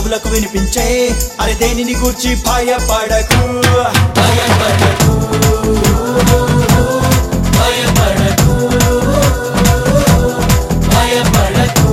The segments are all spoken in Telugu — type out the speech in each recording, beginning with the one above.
చెవులకు వినిపించే అరే దేనిని గూర్చి భయపడకు భయపడకు భయపడకు భయపడకు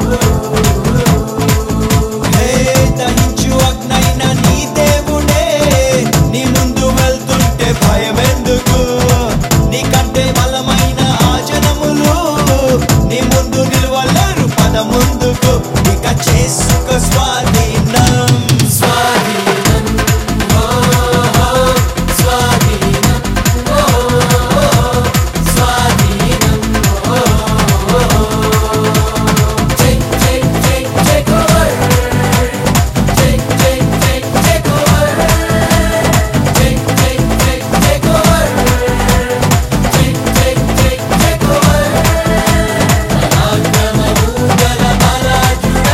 హే దహించు అగ్నైన నీ దేవుడే నీ ముందు వెళ్తుంటే భయమెందుకు నీకంటే బలమైన ఆ జనములు నీ ముందు నిలవలేరు పద ముందుకు ఇక చేసుకో స్వాధీనం స్వాధీనం ఓ, ఓ, స్వాధీనం ఓ, ఓ, స్వాధీనం ఓ, ఓ, ఓ. Take, take, take, take over. Take, take, take, take over. Take, take, take, take over. Take, take, take, take over. పరాక్రమము గల బలాఢ్యుడా.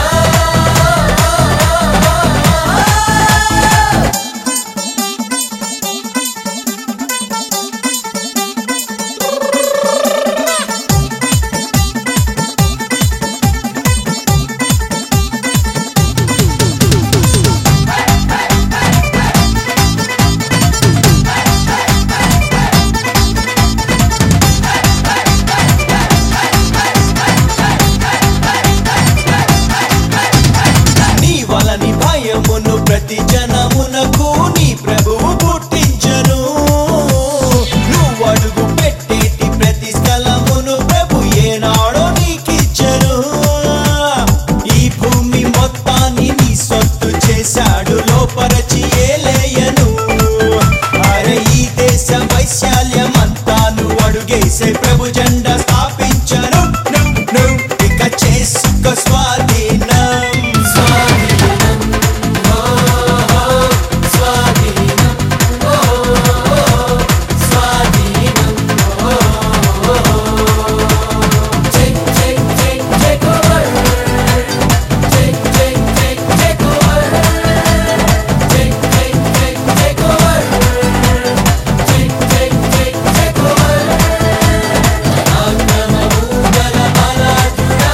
నీ వలని భయమును ప్రతి జనమునకు నీ ప్రభువు పుట్టించను నువ్వు అడుగు పెట్టేటి ప్రతి స్థలమును ప్రభు ఏనాడో నీకిచ్చను ఈ భూమి మొత్తాన్ని నీ సొత్తు చేశాడు లోపరచి ఏలేయను అరే ఈ దేశ వైశాల్యం అంతా నువ్వు అడుగేసే ప్రభు జెండా స్థాపించను నువ్వు నువ్వు ఇక చేసుకో స్వాధీనం స్వాధీనం ఓ, ఓ, స్వాధీనం ఓ, ఓ, స్వాధీనం ఓ, ఓ. Take, take, take, take over. Take, take, take, take over. Take, take, take, take over. Take, take, take, take over. పరాక్రమము గల బలాఢ్యుడా.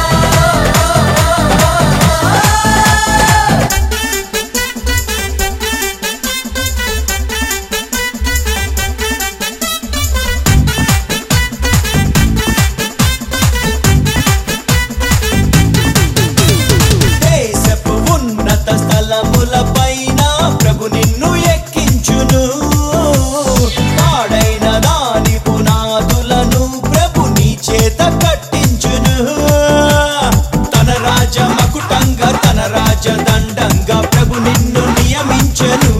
దేశపు ఉన్నత స్థలముల పైన ప్రభు నిన్ను ఎక్కించును పాడైన దాని పునాదులను ప్రభు నీ చేత కట్టించును తన రాజ మకుటంగా తన రాజ దండంగా ప్రభు నిన్ను నియమించను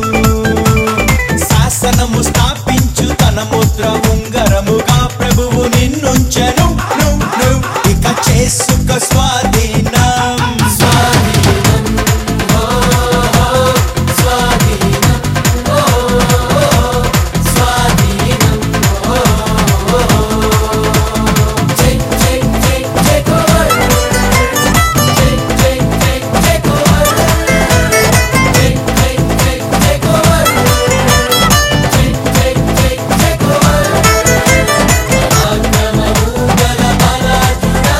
శాసనము స్థాపించు తన ముద్ర ఉంగరముగా ప్రభువు నిన్నుంచెను నువ్వు నువ్వు ఇక చేసుక స్వాధీనం స్వాధీనం ఓ, ఓ, స్వాధీనం ఓ, ఓ, స్వాధీనం ఓ, ఓ. Take, take, take, take over. Take, take, take, take over. Take, take, take, take over. Take, take, take, take over. పరాక్రమము గల బలాఢ్యుడా.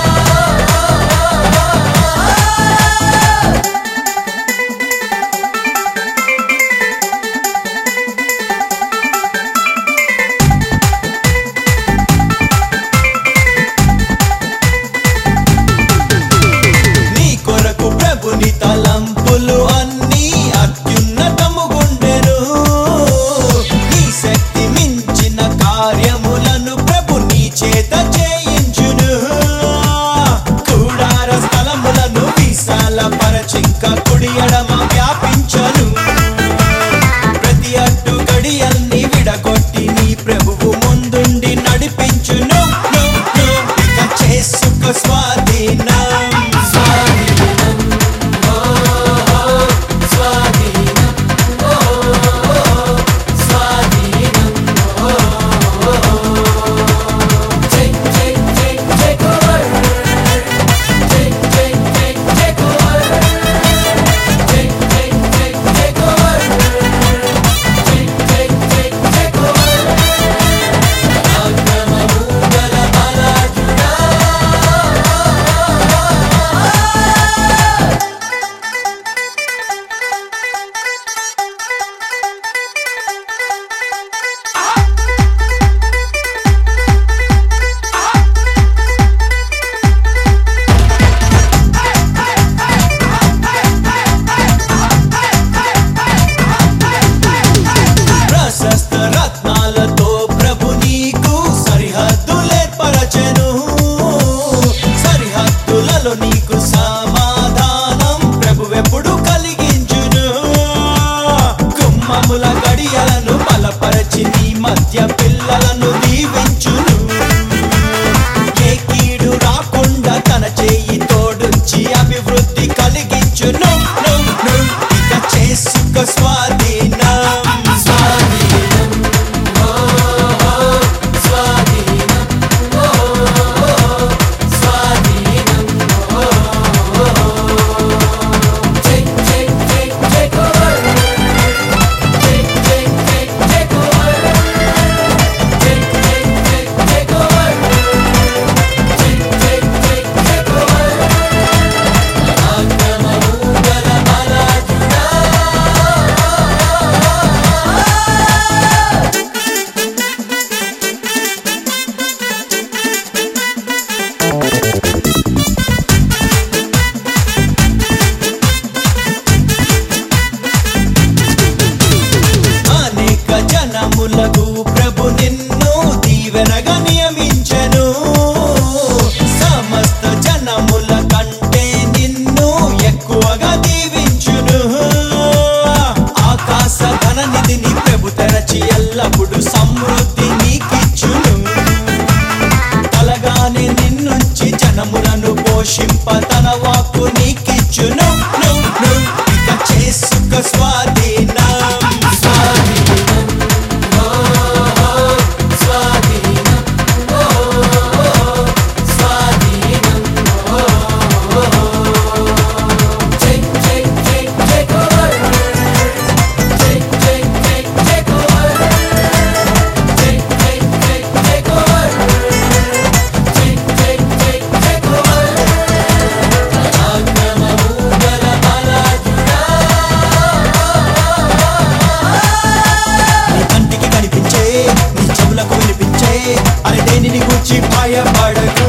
నీ కొరకు ప్రభుని తలంపులు అన్నీ అత్యున్నతము గుండెను నీ శక్తి మించిన కార్యములను ప్రభు నీ చేత చేయించును కూడార స్థలములను విశాల పరచింక కుడి ఎడమ వ్యాపించను ప్రతి అడ్డు గడియల్ని విడగొట్టి నీ ప్రభువు ముందుండి నడిపించును నువ్వు, నువ్వు ఇక చేసుకో స్వాధీనం స్వాధీనం ఓ, ఓ, స్వాధీనం ఓ, ఓ, స్వాధీనం ఓ, ఓ. Take, గురించి భయపడకు